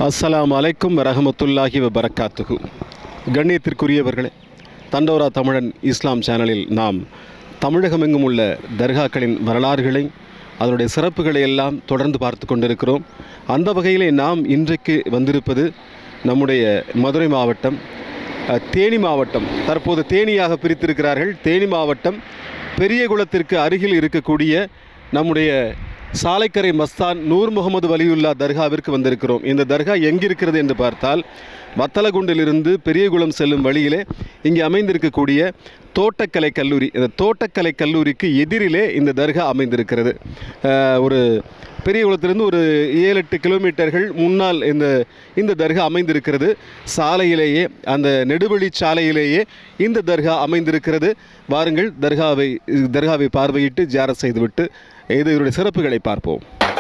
அஸ்ஸலாமு அலைக்கும் வரஹமத்துல்லாஹி வபரகாத்துஹு கண்ணியத்திற்குரியவர்களே தண்டோரா தமிழன் இஸ்லாம் சேனலில் நாம் தமிழகமெங்கும் உள்ள தர்காக்களின் வரலாறுகளை அதனுடைய சிறப்புகளை எல்லாம் தொடர்ந்து பார்த்து கொண்டிருக்கிறோம் அந்த வகையிலே நாம் இன்றைக்கு வந்திருப்பது நம்முடைய மதுரை மாவட்டம் அஹ், தேனி மாவட்டம் தற்போது தேனியாக பிரித்திருக்கிறார்கள் தேனி மாவட்டம் பெரியகுளத்திற்கு அருகில் இருக்கக்கூடிய நம்முடைய சாலைக்கரை மஸ்தான் நூர் முகமது வலியுல்லா தர்காவிற்கு வந்திருக்கிறோம் இந்த தர்கா எங்கிருக்கிறது என்று பார்த்தால் வத்தலகுண்டிலிருந்து பெரியகுளம் செல்லும் வழியிலே இங்கே அமைந்திருக்கக்கூடிய தோட்டக்கலை கல்லூரி இந்த தோட்டக்கலை கல்லூரிக்கு எதிரிலே இந்த தர்கா அமைந்திருக்கிறது அஹ், ஒரு பெரியகுளத்திலிருந்து ஒரு ஏழு எட்டு கிலோமீட்டர்கள் முன்னால் இந்த இந்த தர்கா அமைந்திருக்கிறது சாலையிலேயே அந்த நெடுவழி சாலையிலேயே இந்த தர்கா அமைந்திருக்கிறது வாருங்கள் தர்காவை தர்காவை பார்வையிட்டு ஜியாரத் செய்துவிட்டு இது இதனுடைய சிறப்புகளை பார்ப்போம்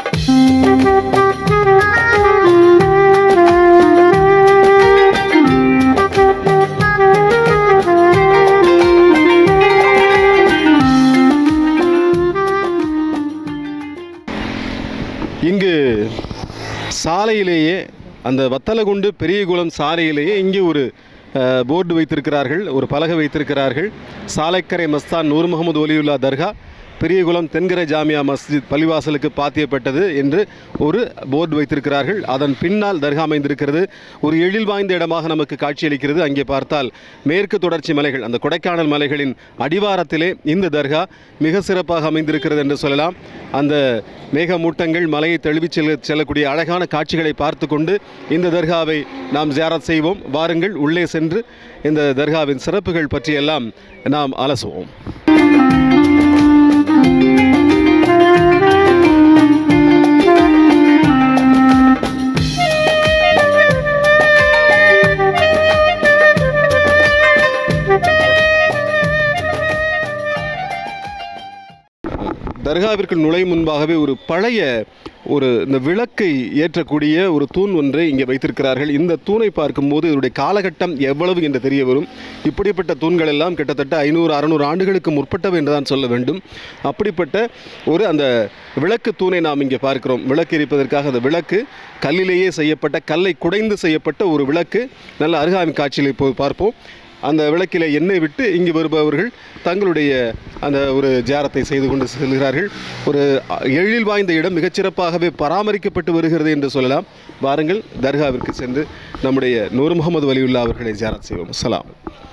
இங்கு சாலையிலேயே அந்த வத்தலகுண்டு பெரியகுளம் சாலையிலேயே இங்கே ஒரு அஹ், போர்டு வைத்திருக்கிறார்கள் ஒரு பலகை வைத்திருக்கிறார்கள் சாலைக்கரை மஸ்தான் நூர் முகமது ஒலியுல்லா தர்கா பெரியகுளம் தென்கரை ஜாமியா மஸ்ஜித் பள்ளிவாசலுக்கு பாத்தியப்பட்டது என்று ஒரு போர்டு வைத்திருக்கிறார்கள் அதன் பின்னால் தர்கா அமைந்திருக்கிறது ஒரு எழில் வாய்ந்த இடமாக நமக்கு காட்சியளிக்கிறது அங்கே பார்த்தால் மேற்கு தொடர்ச்சி மலைகள் அந்த கொடைக்கானல் மலைகளின் அடிவாரத்திலே இந்த தர்கா மிக சிறப்பாக அமைந்திருக்கிறது என்று சொல்லலாம் அந்த மேகமூட்டங்கள் மலையை தழுவிச் செல்ல செல்லக்கூடிய அழகான காட்சிகளை பார்த்து கொண்டு இந்த தர்காவை நாம் ஜியாரத் செய்வோம் வாருங்கள் உள்ளே சென்று இந்த தர்காவின் சிறப்புகள் பற்றியெல்லாம் நாம் அலசுவோம் தர்காவிற்கு நுழையும் முன்பாகவே ஒரு பழைய ஒரு இந்த விளக்கை ஏற்றக்கூடிய ஒரு தூண் ஒன்றை இங்கே வைத்திருக்கிறார்கள் இந்த தூணை பார்க்கும்போது இதனுடைய காலகட்டம் எவ்வளவு என்று தெரிய வரும் இப்படிப்பட்ட தூண்கள் எல்லாம் கிட்டத்தட்ட ஐநூறு அறநூறு ஆண்டுகளுக்கு முற்பட்டவை என்று தான் சொல்ல வேண்டும் அப்படிப்பட்ட ஒரு அந்த விளக்கு தூணை நாம் இங்கே பார்க்கிறோம் விளக்கு எரிப்பதற்காக அந்த விளக்கு கல்லிலேயே செய்யப்பட்ட கல்லை குடைந்து செய்யப்பட்ட ஒரு விளக்கு நல்ல அருகாமை காட்சியில் இப்போது பார்ப்போம் அந்த விளக்கிலே எண்ணெய் விட்டு இங்கு வருபவர்கள் தங்களுடைய அந்த ஒரு ஜாரத்தை செய்து கொண்டு செல்கிறார்கள் ஒரு எழில் வாய்ந்த இடம் மிகச்சிறப்பாகவே பராமரிக்கப்பட்டு வருகிறது என்று சொல்லலாம் வாருங்கள் தர்காவிற்கு சென்று நம்முடைய நூர் முகமது வலியுல்லா அவர்களை ஜாரத் செய்வோம் அஸ்ஸலாம்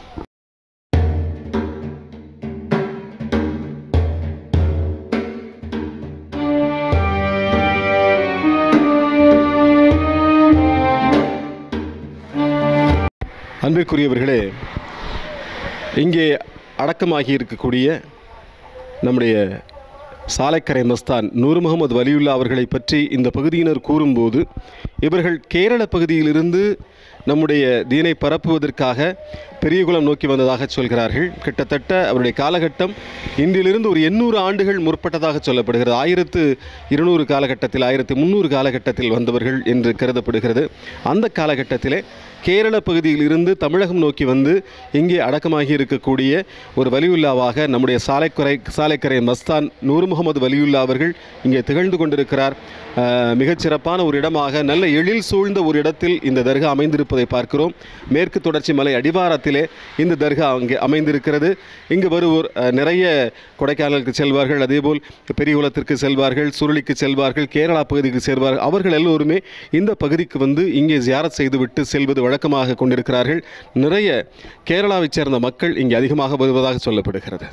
அன்பிற்குரியவர்களே இங்கே அடக்கமாகி இருக்கக்கூடிய நம்முடைய சாலைக்கரை மஸ்தான் நூர் முகமது வலியுல்லா அவர்களை பற்றி இந்த பகுதியினர் கூறும்போது இவர்கள் கேரள பகுதியிலிருந்து நம்முடைய தீனை பரப்புவதற்காக பெரியகுளம் நோக்கி வந்ததாக சொல்கிறார்கள் கிட்டத்தட்ட அவருடைய காலகட்டம் இன்றிலிருந்து ஒரு எண்ணூறு ஆண்டுகள் முற்பட்டதாக சொல்லப்படுகிறது ஆயிரத்து இருநூறு காலகட்டத்தில் ஆயிரத்து முந்நூறு காலகட்டத்தில் வந்தவர்கள் என்று கருதப்படுகிறது அந்த காலகட்டத்திலே கேரள பகுதியில் இருந்து தமிழகம் நோக்கி வந்து இங்கே அடக்கமாகி இருக்கக்கூடிய ஒரு வலியுல்லாவாக நம்முடைய சாலைக்கரை சாலைக்கரை மஸ்தான் நூர் முகமது வலியுல்லா அவர்கள் இங்கே திகழ்ந்து கொண்டிருக்கிறார் அஹ், மிகச்சிறப்பான ஒரு இடமாக நல்ல எழில் சூழ்ந்த ஒரு இடத்தில் இந்த தர்கா அமைந்திருப்பதை பார்க்கிறோம் மேற்கு தொடர்ச்சி மலை அடிவாரத்திலே இந்த தர்கா அங்கே அமைந்திருக்கிறது இங்கு வருவோர் அஹ், நிறைய கொடைக்கானலுக்கு செல்வார்கள் அதேபோல் பெரியகுளத்திற்கு செல்வார்கள் சுருளிக்கு செல்வார்கள் கேரளா பகுதிக்கு செல்வார்கள் அவர்கள் எல்லோருமே இந்த பகுதிக்கு வந்து இங்கே ஜியாரத் செய்துவிட்டு செல்வது வழக்கமாக கொண்டிருக்கிறார்கள் நிறைய கேரளாவைச் சேர்ந்த மக்கள் இங்கே அதிகமாக வருவதாக சொல்லப்படுகிறது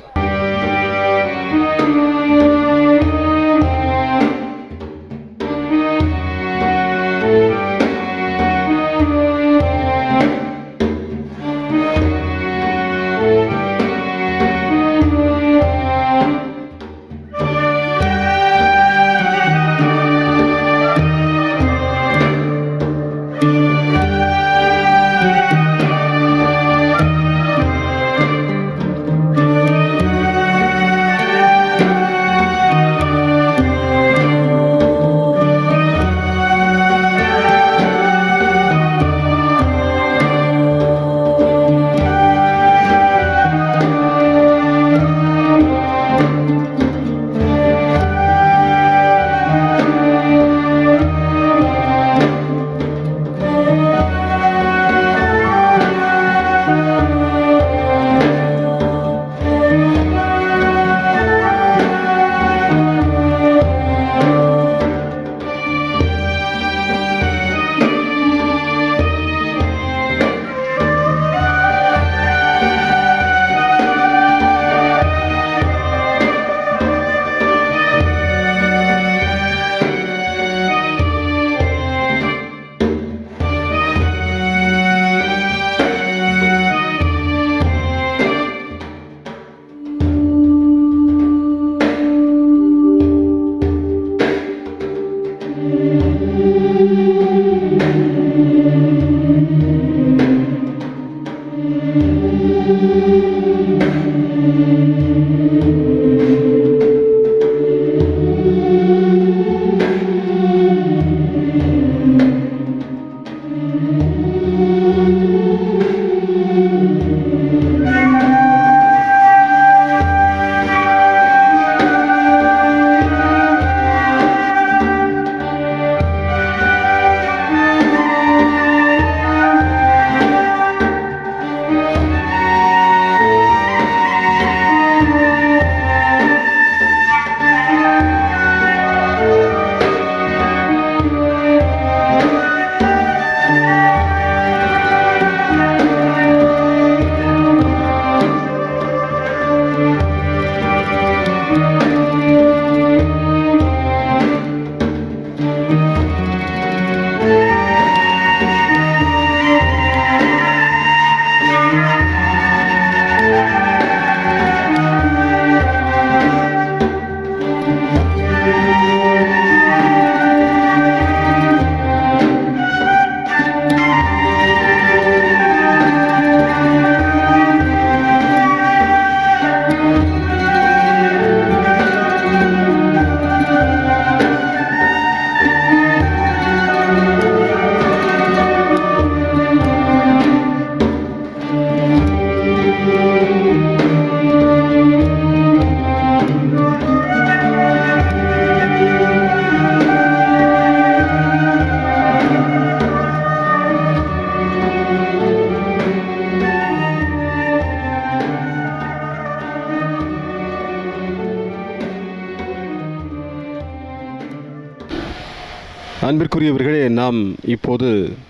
அன்பிற்குரியவர்களே நாம் இப்போது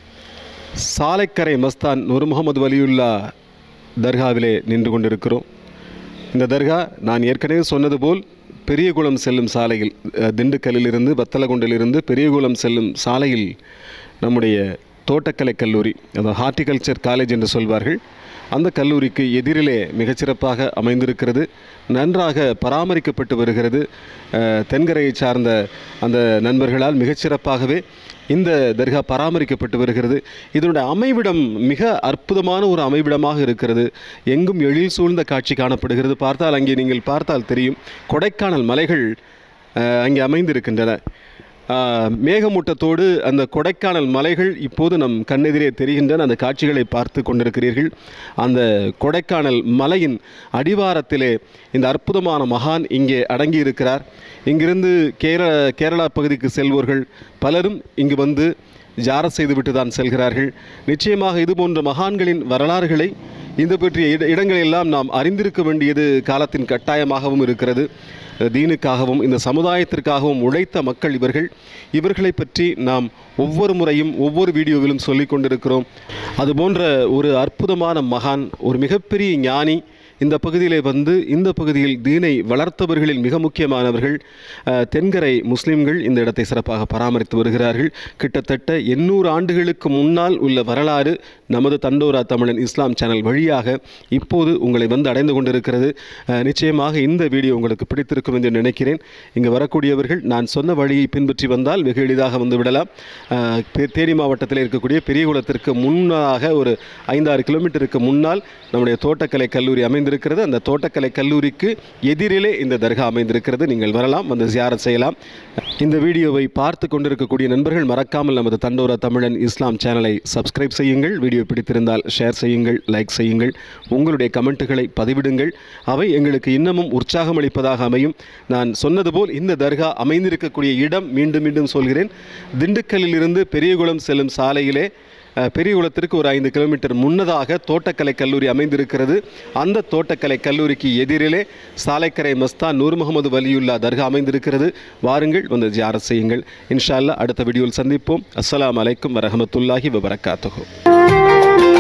சாலைக்கரை மஸ்தான் நூர் முகமது வலியுல்லா தர்காவிலே நின்று கொண்டிருக்கிறோம் இந்த தர்கா நான் ஏற்கனவே சொன்னது போல் பெரியகுளம் செல்லும் சாலையில் அஹ், திண்டுக்கல்லிலிருந்து வத்தலகுண்டிலிருந்து பெரியகுளம் செல்லும் சாலையில் நம்முடைய தோட்டக்கலை கல்லூரி அதாவது ஹார்டிகல்ச்சர் காலேஜ் என்று சொல்வார்கள் அந்த கல்லூரிக்கு எதிரிலே மிகச்சிறப்பாக அமைந்திருக்கிறது நன்றாக பராமரிக்கப்பட்டு வருகிறது அஹ், தென்கரையை சார்ந்த அந்த நண்பர்களால் மிகச்சிறப்பாகவே இந்த தர்கா பராமரிக்கப்பட்டு வருகிறது இதனுடைய அமைவிடம் மிக அற்புதமான ஒரு அமைவிடமாக இருக்கிறது எங்கும் எழில் சூழ்ந்த காட்சி காணப்படுகிறது பார்த்தால் அங்கே நீங்கள் பார்த்தால் தெரியும் கொடைக்கானல் மலைகள் அஹ், அங்கே அமைந்திருக்கின்றன ஆஹ், மேகமூட்டத்தோடு அந்த கொடைக்கானல் மலைகள் இப்போது நம் கண்ணெதிரே தெரிகின்றன அந்த காட்சிகளை பார்த்து கொண்டிருக்கிறீர்கள் அந்த கொடைக்கானல் மலையின் அடிவாரத்திலே இந்த அற்புதமான மகான் இங்கே அடங்கி இருக்கிறார் இங்கிருந்து கேர கேரளா பகுதிக்கு செல்வோர்கள் பலரும் இங்கு வந்து ஜாரத் செய்துவிட்டு தான் செல்கிறார்கள் நிச்சயமாக இது போன்ற மகான்களின் வரலாறுகளை இந்த பற்றிய இட இடங்களெல்லாம் நாம் அறிந்திருக்க வேண்டியது காலத்தின் கட்டாயமாகவும் இருக்கிறது தீனுக்காகவும் இந்த சமுதாயத்திற்காகவும் உழைத்த மக்கள் இவர்கள் இவர்களை பற்றி நாம் ஒவ்வொரு முறையும் ஒவ்வொரு வீடியோவிலும் சொல்லிக் கொண்டிருக்கிறோம் அதுபோன்ற ஒரு அற்புதமான மகான் ஒரு மிகப்பெரிய ஞானி இந்த பகுதியிலே வந்து இந்த பகுதியில் தீனை வளர்த்தவர்களில் மிக முக்கியமானவர்கள் அஹ், தென்கரை முஸ்லிம்கள் இந்த இடத்தை சிறப்பாக பராமரித்து வருகிறார்கள் கிட்டத்தட்ட எண்ணூறு ஆண்டுகளுக்கு முன்னால் உள்ள வரலாறு நமது தண்டோரா தமிழன் இஸ்லாம் சேனல் வழியாக இப்போது உங்களை வந்து அடைந்து கொண்டிருக்கிறது அஹ், நிச்சயமாக இந்த வீடியோ உங்களுக்கு பிடித்திருக்கும் என்று நினைக்கிறேன் இங்கு வரக்கூடியவர்கள் நான் சொன்ன வழியை பின்பற்றி வந்தால் வெகு எளிதாக வந்து விடலாம் அஹ், தே- தேனி மாவட்டத்தில் இருக்கக்கூடிய பெரியகுளத்திற்கு முன்னாக ஒரு ஐந்தாறு கிலோமீட்டருக்கு முன்னால் நம்முடைய தோட்டக்கலை கல்லூரி அமைந்திருக்கிறது அந்த தோட்டக்கலை கல்லூரிக்கு எதிரிலே இந்த தர்கா அமைந்திருக்கிறது நீங்கள் வரலாம் வந்து ஜியாரத் செய்யலாம் இந்த வீடியோவை பார்த்து கொண்டிருக்கக்கூடிய நண்பர்கள் மறக்காமல் நமது தண்டோரா தமிழன் இஸ்லாம் சேனலை சப்ஸ்கிரைப் செய்யுங்கள் வீடியோ பிடித்திருந்தால் ஷேர் செய்யுங்கள் லைக் செய்யுங்கள் உங்களுடைய கமெண்ட்டுகளை பதிவிடுங்கள் அவை எங்களுக்கு இன்னமும் உற்சாகம் அளிப்பதாக அமையும் நான் சொன்னது போல் இந்த தர்கா அமைந்திருக்கக்கூடிய இடம் மீண்டும் மீண்டும் சொல்கிறேன் திண்டுக்கல்லில் இருந்து பெரியகுளம் செல்லும் சாலையிலே அஹ், பெரியகுளத்திற்கு ஒரு ஐந்து கிலோமீட்டர் முன்னதாக தோட்டக்கலை கல்லூரி அமைந்திருக்கிறது அந்த தோட்டக்கலை கல்லூரிக்கு எதிரிலே சாலைக்கரை மஸ்தான் நூர் முகமது வலியுல்லா தர்கா அமைந்திருக்கிறது வாருங்கள் வந்து ஜியாரத் செய்யுங்கள் இன்ஷா அல்லாஹ் அடுத்த வீடியோவில் சந்திப்போம் அஸ்ஸலாமு அலைக்கும் வரஹமத்துல்லாஹி வபரகாத்துஹு